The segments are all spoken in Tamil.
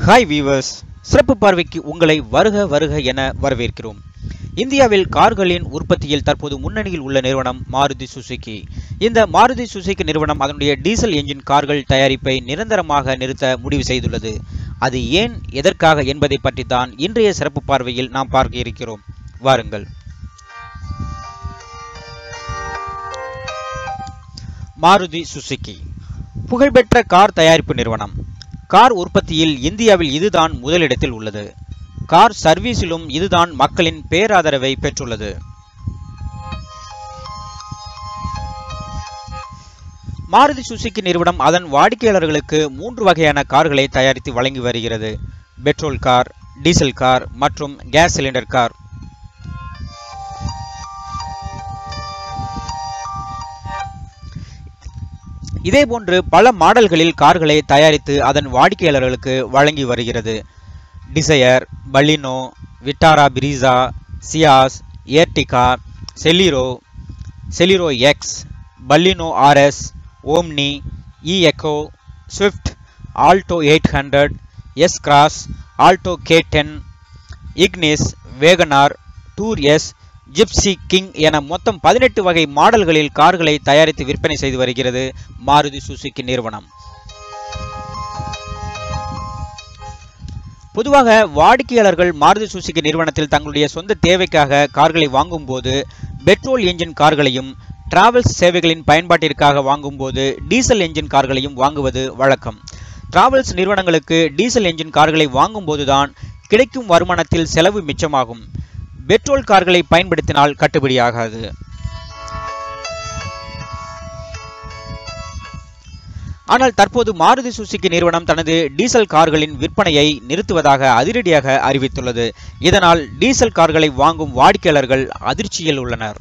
ஹாய் வீவர்ஸ் சிறப்பு பார்வைக்கு உங்களை வருக வருக என வரவேற்கிறோம் இந்தியாவில் கார்களின் உற்பத்தியில் தற்போது முன்னணியில் உள்ள நிறுவனம் மாருதி சுசுகி இந்த மாருதி சுசுகி நிறுவனம் அதனுடைய டீசல் என்ஜின் கார்கள் தயாரிப்பை நிரந்தரமாக நிறுத்த முடிவு செய்துள்ளது அது ஏன் எதற்காக என்பதை பற்றி தான் இன்றைய சிறப்பு பார்வையில் நாம் பார்க்க இருக்கிறோம் வாருங்கள் மாருதி சுசுகி புகழ்பெற்ற கார் தயாரிப்பு நிறுவனம் கார் உற்பத்தியில் இந்தியாவில் இதுதான் முதலிடத்தில் உள்ளது கார் சர்வீஸிலும் இதுதான் மக்களின் பேராதரவை பெற்றுள்ளது மாருதி சுசுகி நிறுவனம் அதன் வாடிக்கையாளர்களுக்கு மூன்று வகையான கார்களை தயாரித்து வழங்கி வருகிறது பெட்ரோல் கார் டீசல் கார் மற்றும் கேஸ் சிலிண்டர் கார் இதேபோன்று பல மாடல்களில் கார்களை தயாரித்து அதன் வாடிக்கையாளர்களுக்கு வழங்கி வருகிறது Dzire Baleno Vitara Brezza Ciaz Ertiga Celerio Celerio X Baleno RS Omni E Eeco Swift Alto eight hundred S Cross Alto K ten Ignis WagonR Tour S Gypsy King என மொத்தம் பதினெட்டு வகை மாடல்களில் கார்களை தயாரித்து விற்பனை செய்து வருகிறது மாருதி சுசுகி நிறுவனம் பொதுவாக வாடிக்கையாளர்கள் மாருதி சுசுகி நிறுவனத்தில் தங்களுடைய சொந்த தேவைக்காக கார்களை வாங்கும்போது பெட்ரோல் என்ஜின் கார்களையும் டிராவல்ஸ் சேவைகளின் பயன்பாட்டிற்காக வாங்கும்போது டீசல் என்ஜின் கார்களையும் வாங்குவது வழக்கம் டிராவல்ஸ் நிறுவனங்களுக்கு டீசல் என்ஜின் கார்களை வாங்கும்போதுதான் கிடைக்கும் வருமானத்தில் செலவு மிச்சமாகும் பெட்ரோல் கார்களை பயன்படுத்தினால் கட்டுப்படியாகாது ஆனால் தற்போது மாருதி சுசுகி நிறுவனம் தனது டீசல் கார்களின் விற்பனையை நிறுத்துவதாக அதிரடியாக அறிவித்துள்ளது இதனால் டீசல் கார்களை வாங்கும் வாடிக்கையாளர்கள் அதிர்ச்சியில் உள்ளனர்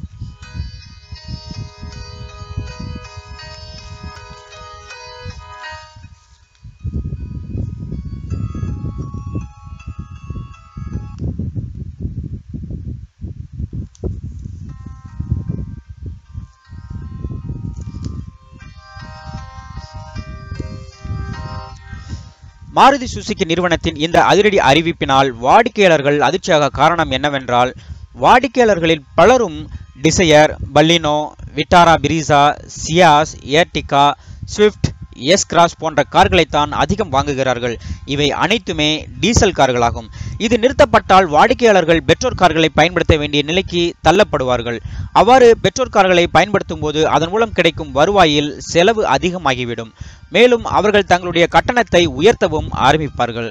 மாருதி சுசுகி நிறுவனத்தின் இந்த அதிரடி அறிவிப்பினால் வாடிக்கையாளர்கள் அதிர்ச்சியாக காரணம் என்னவென்றால் வாடிக்கையாளர்களில் பலரும் Dzire Baleno Vitara Brezza Ciaz Ertiga Swift S Cross போன்ற கார்களைத்தான் அதிகம் வாங்குகிறார்கள் இவை அனைத்துமே டீசல் கார்களாகும் இது நிறுத்தப்பட்டால் வாடிக்கையாளர்கள் பெட்ரோல் கார்களை பயன்படுத்த வேண்டிய நிலைக்கு தள்ளப்படுவார்கள் அவ்வாறு பெட்ரோல் கார்களை பயன்படுத்தும் போது அதன் மூலம் கிடைக்கும் வருவாயில் செலவு அதிகமாகிவிடும் மேலும் அவர்கள் தங்களுடைய கட்டணத்தை உயர்த்தவும் ஆரம்பிப்பார்கள்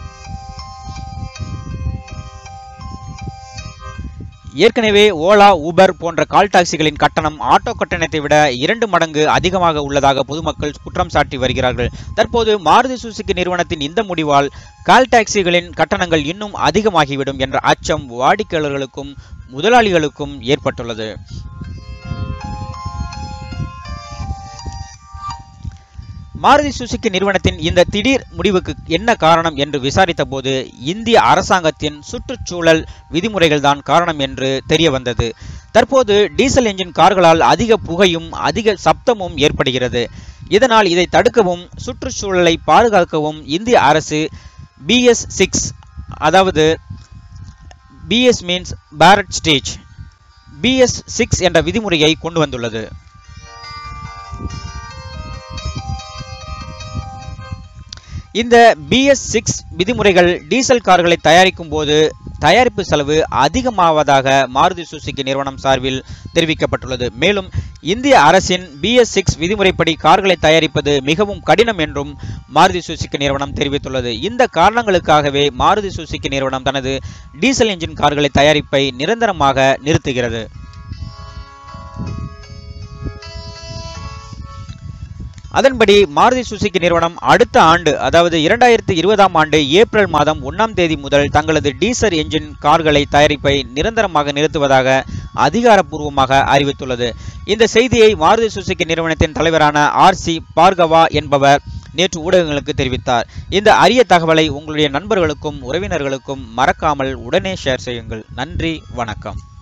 ஏற்கனவே ஓலா ஊபர் போன்ற கால் டாக்ஸிகளின் கட்டணம் ஆட்டோ கட்டணத்தை விட இரண்டு மடங்கு அதிகமாக உள்ளதாக பொதுமக்கள் குற்றம் சாட்டி வருகிறார்கள் தற்போது மாருதி சுசுகி நிறுவனத்தின் இந்த முடிவால் கால் டாக்ஸிகளின் கட்டணங்கள் இன்னும் அதிகமாகிவிடும் என்ற அச்சம் வாடிக்கையாளர்களுக்கும் முதலாளிகளுக்கும் ஏற்பட்டுள்ளது மாருதி சுசுகி நிறுவனத்தின் இந்த திடீர் முடிவுக்கு என்ன காரணம் என்று விசாரித்த போது இந்திய அரசாங்கத்தின் சுற்றுச்சூழல் விதிமுறைகள் தான் காரணம் என்று தெரிய வந்தது தற்போது டீசல் என்ஜின் கார்களால் அதிக புகையும் அதிக சப்தமும் ஏற்படுகிறது இதனால் இதை தடுக்கவும் சுற்றுச்சூழலை பாதுகாக்கவும் இந்திய அரசு பிஎஸ் சிக்ஸ் அதாவது BS means Bharat stage BS six என்ற விதிமுறையை கொண்டு வந்துள்ளது இந்த பிஎஸ் சிக்ஸ் விதிமுறைகள் டீசல் கார்களை தயாரிக்கும் போது தயாரிப்பு செலவு அதிகமாவதாக மாருதி சுசுகி நிறுவனம் சார்பில் தெரிவிக்கப்பட்டுள்ளது மேலும் இந்திய அரசின் பிஎஸ் சிக்ஸ் விதிமுறைப்படி கார்களை தயாரிப்பது மிகவும் கடினம் என்றும் மாருதி சுசுகி நிறுவனம் தெரிவித்துள்ளது இந்த காரணங்களுக்காகவே மாருதி சுசுகி நிறுவனம் தனது டீசல் என்ஜின் கார்களை தயாரிப்பை நிரந்தரமாக நிறுத்துகிறது அதன்படி மாருதி சுசுகி நிறுவனம் அடுத்த ஆண்டு அதாவது இரண்டாயிரத்தி இருபதாம் ஆண்டு ஏப்ரல் மாதம் ஒன்றாம் தேதி முதல் தங்களது டீசல் என்ஜின் கார்களை தயாரிப்பை நிரந்தரமாக நிறுத்துவதாக அதிகாரப்பூர்வமாக அறிவித்துள்ளது இந்த செய்தியை மாருதி சுசுகி நிறுவனத்தின் தலைவரான ஆர் சி பார்கவா என்பவர் நேற்று ஊடகங்களுக்கு தெரிவித்தார் இந்த அரிய தகவலை உங்களுடைய நண்பர்களுக்கும் உறவினர்களுக்கும் மறக்காமல் உடனே ஷேர் செய்யுங்கள் நன்றி வணக்கம்